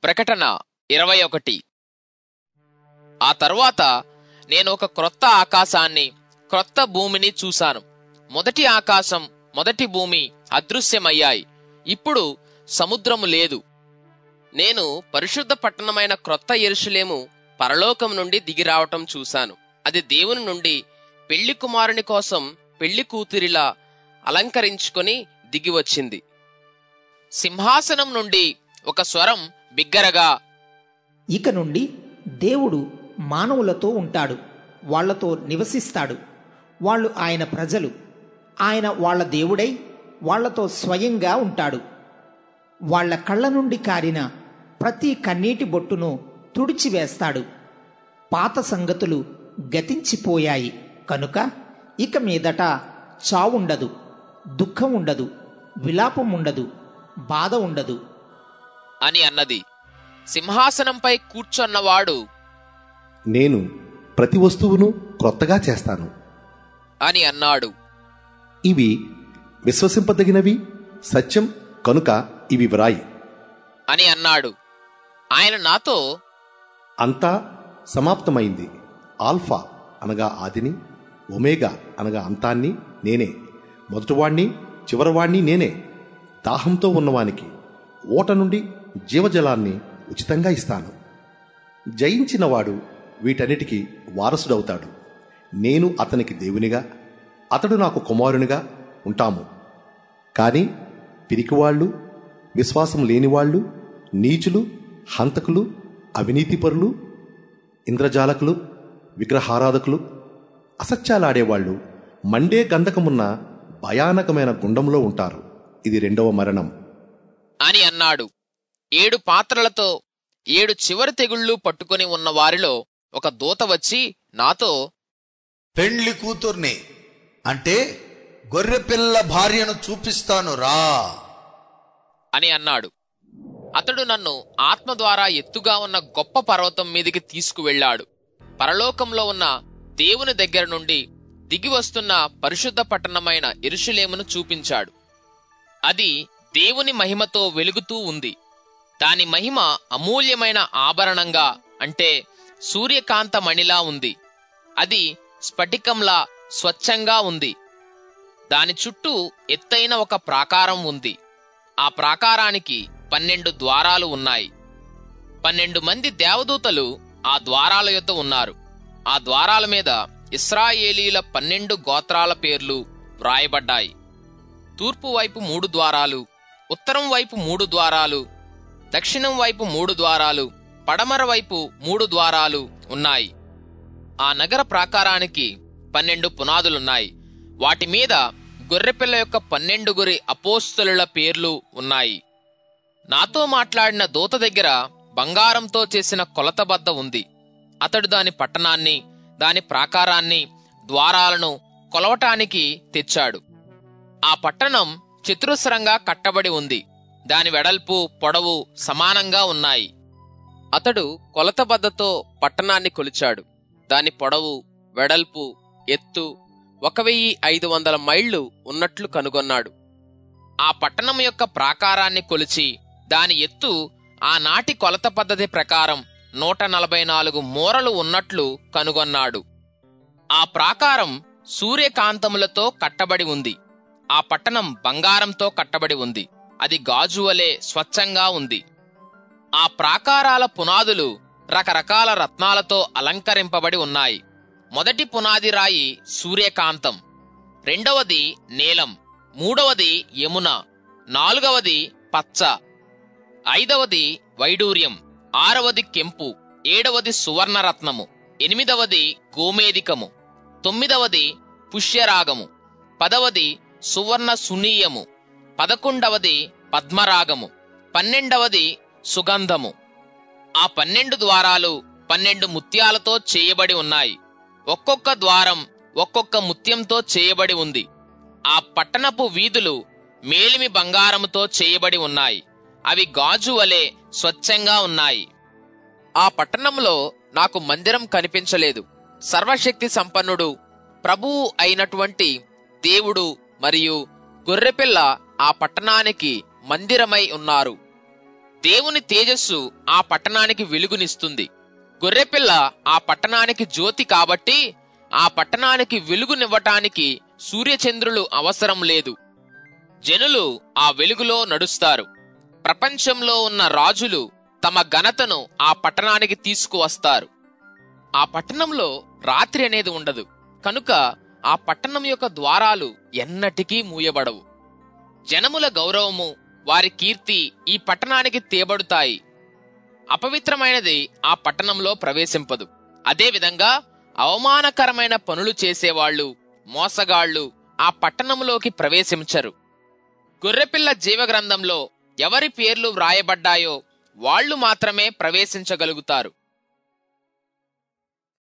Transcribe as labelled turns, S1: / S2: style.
S1: ప్రకటన ఇరవై ఒకటి ఆ తరువాత నేను ఒక క్రొత్త ఆకాశాన్ని క్రొత్త భూమిని చూశాను మొదటి ఆకాశం మొదటి భూమి అదృశ్యమయ్యాయి ఇప్పుడు సముద్రము లేదు నేను పరిశుద్ధ పట్టణమైన క్రొత్త ఎరుషులేము పరలోకం నుండి దిగిరావటం చూశాను అది దేవుని నుండి పెళ్లి కుమారుని కోసం పెళ్లి కూతురిలా అలంకరించుకొని దిగివచ్చింది సింహాసనం నుండి ఒక స్వరం బిగ్గరగా
S2: ఇక నుండి దేవుడు మానవులతో ఉంటాడు వాళ్ళతో నివసిస్తాడు వాళ్ళు ఆయన ప్రజలు ఆయన వాళ్ళ దేవుడై వాళ్ళతో స్వయంగా ఉంటాడు వాళ్ళ కళ్ళ నుండి కారిన ప్రతి కన్నీటి బొట్టును తుడిచివేస్తాడు పాత సంగతులు గతించిపోయాయి కనుక ఇక మీదట చావుండదు దుఃఖం ఉండదు విలాపం ఉండదు బాధ ఉండదు
S1: అని అన్నది సింహాసనంపై కూర్చున్నవాడు
S3: నేను ప్రతి వస్తువును క్రొత్తగా చేస్తాను
S1: అని అన్నాడు
S3: ఇవి విశ్వసింపదగినవి సత్యం కనుక ఇవి వ్రాయి
S1: అని అన్నాడు ఆయన నాతో
S3: అంతా సమాప్తమైంది ఆల్ఫా అనగా ఆదిని ఒమేగా అనగా అంతాన్ని నేనే మొదటివాణ్ణి చివరివాణ్ణి నేనే దాహంతో ఉన్నవానికి ఓట నుండి జీవజలాన్ని ఉచితంగా ఇస్తాను జయించినవాడు వీటన్నిటికీ వారసుడవుతాడు నేను అతనికి దేవునిగా అతడు నాకు కుమారునిగా ఉంటాము కానీ పిరికివాళ్ళు విశ్వాసం లేనివాళ్ళు నీచులు హంతకులు అవినీతిపరులు ఇంద్రజాలకులు విగ్రహారాధకులు అసత్యాలాడేవాళ్ళు మండే గంధకమున్న భయానకమైన గుండంలో ఉంటారు ఇది రెండవ మరణం
S1: అని అన్నాడు ఏడు పాత్రలతో ఏడు చివరి తెగుళ్ళు పట్టుకొని ఉన్న వారిలో ఒక దూత వచ్చి నాతో
S4: పెండ్లి కూతుర్ని అంటే గొర్రెపిల్ల భార్యను చూపిస్తాను రా
S1: అని అన్నాడు అతడు నన్ను ఆత్మ ద్వారా ఎత్తుగా ఉన్న గొప్ప పర్వతం మీదికి తీసుకువెళ్ళాడు పరలోకంలో ఉన్న దేవుని దగ్గర నుండి దిగి వస్తున్న పరిశుద్ధ పట్టణమైన ఎరుషులేమును చూపించాడు అది దేవుని మహిమతో వెలుగుతూ ఉంది దాని మహిమ అమూల్యమైన ఆభరణంగా అంటే సూర్యకాంతమణిలా ఉంది అది స్ఫటికంలా స్వచ్ఛంగా ఉంది దాని చుట్టూ ఎత్తైన ఒక ప్రాకారం ఉంది ఆ ప్రాకారానికి పన్నెండు ద్వారాలు ఉన్నాయి పన్నెండు మంది దేవదూతలు ఆ ద్వారాల యొద్ద ఉన్నారు ఆ ద్వారాల మీద ఇస్రాయేలీల పన్నెండు గోత్రాల పేర్లు వ్రాయబడ్డాయి తూర్పు వైపు మూడు ద్వారాలు ఉత్తరం వైపు మూడు ద్వారాలు దక్షిణం వైపు మూడు ద్వారాలు పడమర వైపు మూడు ద్వారాలు ఉన్నాయి ఆ నగర ప్రాకారానికి పన్నెండు పునాదులున్నాయి వాటి మీద గొర్రెపిల్ల యొక్క పన్నెండుగురి అపోస్తుల పేర్లు ఉన్నాయి నాతో మాట్లాడిన దూత దగ్గర బంగారంతో చేసిన కొలతబద్ద ఉంది అతడు దాని పట్టణాన్ని దాని ప్రాకారాన్ని ద్వారాలను కొలవటానికి తెచ్చాడు ఆ పట్టణం చతురస్రంగా కట్టబడి ఉంది దాని వెడల్పు పొడవు సమానంగా ఉన్నాయి అతడు కొలతబద్దతో పట్టణాన్ని కొలిచాడు దాని పొడవు వెడల్పు ఎత్తు ఒక వెయ్యి ఐదు వందల మైళ్లు ఉన్నట్లు కనుగొన్నాడు ఆ పట్టణం యొక్క ప్రాకారాన్ని కొలిచి దాని ఎత్తు ఆనాటి కొలత పద్ధతి ప్రకారం నూట నలభై నాలుగు మూరలు ఉన్నట్లు కనుగొన్నాడు ఆ ప్రాకారం సూర్యకాంతములతో కట్టబడి ఉంది ఆ పట్టణం బంగారంతో కట్టబడి ఉంది అది గాజువలే స్వచ్ఛంగా ఉంది ఆ ప్రాకారాల పునాదులు రకరకాల రత్నాలతో అలంకరింపబడి ఉన్నాయి మొదటి పునాది రాయి సూర్యకాంతం రెండవది నీలం మూడవది యమున నాలుగవది పచ్చ ఐదవది వైడూర్యం ఆరవది కెంపు ఏడవది సువర్ణరత్నము ఎనిమిదవది గోమేదికము తొమ్మిదవది పుష్యరాగము పదవది సువర్ణ సునీయము పదకొండవది పద్మరాగము పన్నెండవది సుగంధము ఆ పన్నెండు ద్వారాలు పన్నెండు ముత్యాలతో చేయబడి ఉన్నాయి ఒక్కొక్క ద్వారం ఒక్కొక్క ముత్యంతో చేయబడి ఉంది ఆ పట్టణపు వీధులు మేలిమి బంగారముతో చేయబడి ఉన్నాయి అవి గాజు వలె స్వచ్ఛంగా ఉన్నాయి ఆ పట్టణంలో నాకు మందిరం కనిపించలేదు సర్వశక్తి సంపన్నుడు ప్రభువు అయినటువంటి దేవుడు మరియు గొర్రెపిల్ల ఆ పట్టణానికి మందిరమై ఉన్నారు దేవుని తేజస్సు ఆ పట్టణానికి వెలుగునిస్తుంది గొర్రెపిల్ల ఆ పట్టణానికి జ్యోతి కాబట్టి ఆ పట్టణానికి వెలుగునివ్వటానికి సూర్యచంద్రులు అవసరం లేదు జనులు ఆ వెలుగులో నడుస్తారు ప్రపంచంలో ఉన్న రాజులు తమ ఘనతను ఆ పట్టణానికి తీసుకువస్తారు ఆ పట్టణంలో రాత్రి అనేది ఉండదు కనుక ఆ పట్టణం యొక్క ద్వారాలు ఎన్నటికీ మూయబడవు జనముల గౌరవము వారి కీర్తి ఈ పట్టణానికి తేబడుతాయి అపవిత్రమైనది ఆ పట్టణంలో ప్రవేశింపదు అదేవిధంగా అవమానకరమైన పనులు చేసేవాళ్ళు మోసగాళ్ళు ఆ పట్టణంలోకి ప్రవేశించరు గొర్రెపిల్ల జీవగ్రంథంలో ఎవరి పేర్లు వ్రాయబడ్డాయో వాళ్ళు మాత్రమే ప్రవేశించగలుగుతారు